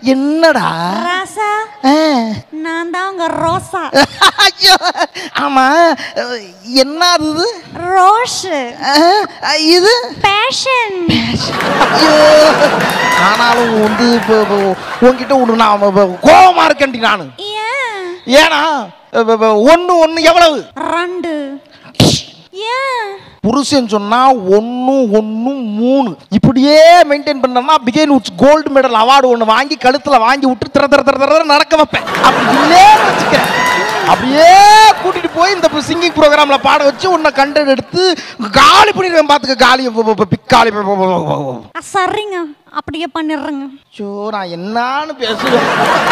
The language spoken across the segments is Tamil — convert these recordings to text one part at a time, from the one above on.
என்னடா ராசா ஆ. நான் தான் உங்க ரோசா ஐயோ ஆமா என்ன அது இது? ரோஷ் ஆ, இது பேஷன் ஐயோ ஆனாலும் வந்து இப்போ இப்போ உன்கிட்ட ஒன்று நான் இப்போ கோபமா இருக்கேன்டி நான் ஏன் ஏன்னா ஒன்று ஒன்று எவ்வளவு ரெண்டு ஏன் புருஷன் சொன்னா ஒன்று ஒன்று மூணு இப்படியே மெயின்டைன் பண்ணனா பிகேன் உட்ஸ் கோல்டு மெடல் அவார்டு ஒன்று வாங்கி கழுத்தில் வாங்கி விட்டு திர திர திர திர நடக்க வைப்பேன் அப்படி இல்லைன்னு வச்சுக்க அப்படியே கூட்டிட்டு போய் இந்த சிங்கிங் ப்ரோக்ராம்ல பாட வச்சு உன்னை கண்டென்ட் எடுத்து காலி பண்ணிடுவேன் பார்த்துக்க காலி பிக்காலி ஆ, சரிங்க அப்படியே பண்ணிடுறேங்க ஸோ நான் என்னான்னு பேசுவேன்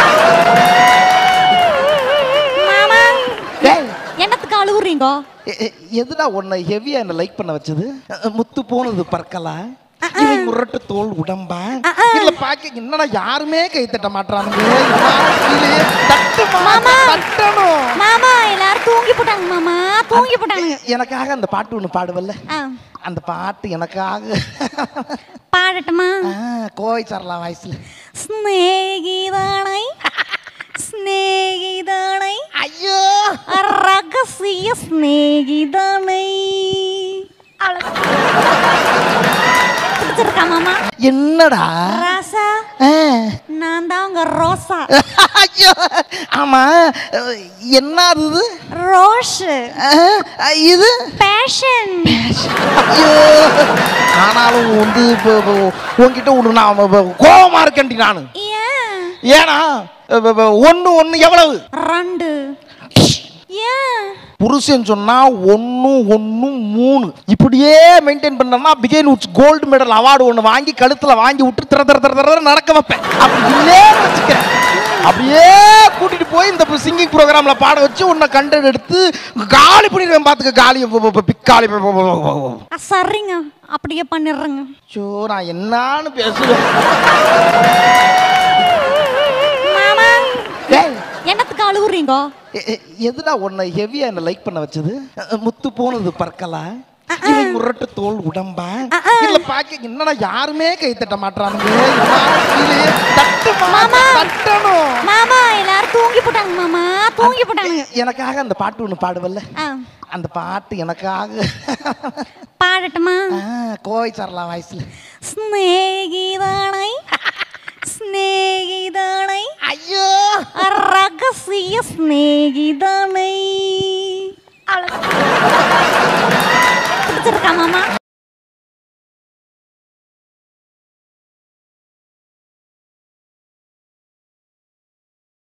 மாமா டேய், என்னத்துக்கு அழுகுறீங்க எ- எ- எதுடா உன்னை ஹெவியா என்ன லைக் பண்ண வச்சது அஹ், முத்து போனது பற்களா இல்லை முரட்டு தோல் உடம்பா இல்ல பாக்க என்னடா யாருமே கை தட்ட மாட்டானுங்க எல்லாரும் கீழே தட்டு மாமா தட்டணும் மாமா எல்லாரும் தூங்கி போட்டாங்க மாமா தூங்கி போட்டாங்க எனக்காக அந்த பாட்டு ஒன்று பாடுவல்ல ஆ, அந்த பாட்டு எனக்காக பாடட்டுமா ஆ, கோவை சரலா வாய்ஸ்ல സ്നേഹിതണൈ സ്നേഹിതണൈ ஐயோ ரகசிய ஸ்நேகிதனை பிடிச்சிருக்கா மாமா என்னடா ராசா ஆ. நான் தான் உங்க ரோசா ஐயோ ஆமா என்ன அது இது? ரோஷ் ஆ, இது பேஷன் ஐயோ ஆனாலும் வந்து இப்போ இப்போ உன்கிட்ட ஒன்று நான் இப்போ கோபமா இருக்கேன்டி நான் ஏன் ஏன்னா ஒன்று ஒன்று எவ்வளவு ரெண்டு ஏன் புருஷன் சொன்னா ஒன்று ஒன்று மூணு இப்படியே மெயின்டைன் பண்ணனா பிகேன் உட்ஸ் கோல்டு மெடல் அவார்டு ஒன்று வாங்கி கழுத்தில் வாங்கி விட்டு திர திர திர திர நடக்க வைப்பேன் அப்படி இல்லைன்னு வச்சுக்க அப்படியே கூட்டிட்டு போய் இந்த சிங்கிங் ப்ரோக்ராம்ல பாட வச்சு உன்னை கண்டென்ட் எடுத்து காலி பண்ணிடுவேன் பார்த்துக்க காலி பிக்காலி ஆ, சரிங்க அப்படியே பண்ணிடுறேங்க ஸோ நான் என்னான்னு பேசுவேன் மாமா டேய், என்னத்துக்கு அழுகுறீங்க எ- எ- எதுடா உன்னை ஹெவியா என்ன லைக் பண்ண வச்சது அஹ், முத்து போனது பற்களா இல்லை முரட்டு தோல் உடம்பா இல்ல பாக்க என்னடா யாருமே கை தட்ட மாட்டானுங்க எல்லாரும் கீழே தட்டு மாமா தட்டணும் மாமா எல்லாரும் தூங்கி போட்டாங்க மாமா தூங்கி போட்டாங்க எனக்காக அந்த பாட்டு ஒன்று பாடுவல்ல ஆ, அந்த பாட்டு எனக்காக பாடட்டுமா ஆ, கோவை சரலா வாய்ஸ்ல സ്നേഹിതണൈ സ്നേഹിതണൈ ஐயோ ரகசிய ஸ்நேகிதனை பிடிச்சிருக்கா மாமா